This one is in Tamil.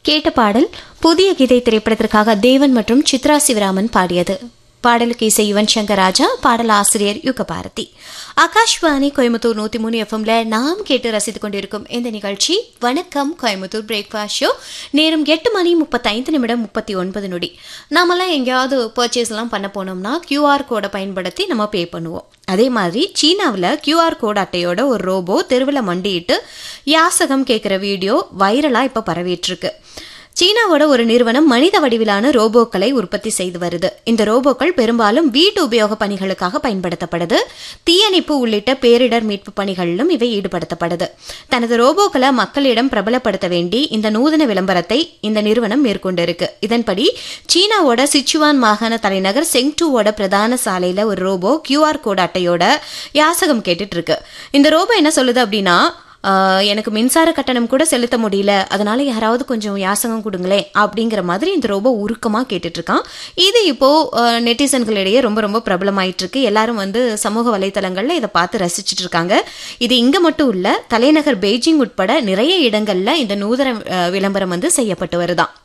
கேட்ட பாடல் புதிய கீதை திரைப்படத்திற்காக தேவன் மற்றும் சித்ரா சிவராமன் பாடியது பாடலுக்கு இசை யுவன் சங்கர் ராஜா பாடல் ஆசிரியர் யுக பாரதி ஆகாஷ்வாணி கோயம்புத்தூர் நூத்தி மூணு எஃப்எம்ல நாம் கேட்டு ரசித்துக் கொண்டிருக்கும் இந்த நிகழ்ச்சி வணக்கம் கோயம்புத்தூர் பிரேக்ஃபாஸ்ட் ஷோ நேரம் எட்டு மணி முப்பத்தைந்து நிமிடம் முப்பத்தி ஒன்பது நொடி நாமெல்லாம் எங்கேயாவது பர்ச்சேஸ் எல்லாம் பண்ண போனோம்னா கியூஆர் கோடை பயன்படுத்தி நம்ம பே பண்ணுவோம் அதே மாதிரி சீனாவில் கியூஆர் கோட் அட்டையோட ஒரு ரோபோ தெருவில் மண்டிட்டு யாசகம் கேட்குற வீடியோ வைரலாக இப்போ பரவிட்டு இருக்கு சீனாவோட ஒரு நிறுவனம் மனித வடிவிலான ரோபோக்களை உற்பத்தி செய்து வருது இந்த ரோபோக்கள் பெரும்பாலும் வீட்டு உபயோக பணிகளுக்காக பயன்படுத்தப்படுது தீயணைப்பு உள்ளிட்ட பேரிடர் மீட்பு பணிகளிலும் இவை ஈடுபடுத்தப்படுது தனது ரோபோக்களை மக்களிடம் பிரபலப்படுத்த வேண்டி இந்த நூதன விளம்பரத்தை இந்த நிறுவனம் மேற்கொண்டிருக்கு இதன்படி சீனாவோட சிச்சுவான் மாகாண தலைநகர் செங்டூவோட பிரதான சாலையில ஒரு ரோபோ கியூஆர் கோட் அட்டையோட யாசகம் கேட்டுட்டு இருக்கு இந்த ரோபோ என்ன சொல்லுது அப்படின்னா ஆஹ் எனக்கு மின்சார கட்டணம் கூட செலுத்த முடியல அதனால யாராவது கொஞ்சம் யாசகம் கொடுங்களேன் அப்படிங்கிற மாதிரி இந்த ரோபோ உருக்கமா கேட்டுட்டு இருக்கான் இது இப்போ ஆஹ் நெட்டிசன்களிடையே ரொம்ப ரொம்ப பிரபலமாயிட்டு இருக்கு எல்லாரும் வந்து சமூக வலைத்தளங்கள்ல இதை பார்த்து ரசிச்சிட்டு இருக்காங்க இது இங்க மட்டும் இல்ல தலைநகர் பெய்ஜிங் உட்பட நிறைய இடங்கள்ல இந்த நூதன ஆஹ் விளம்பரம் வந்து செய்யப்பட்டு வருதாம்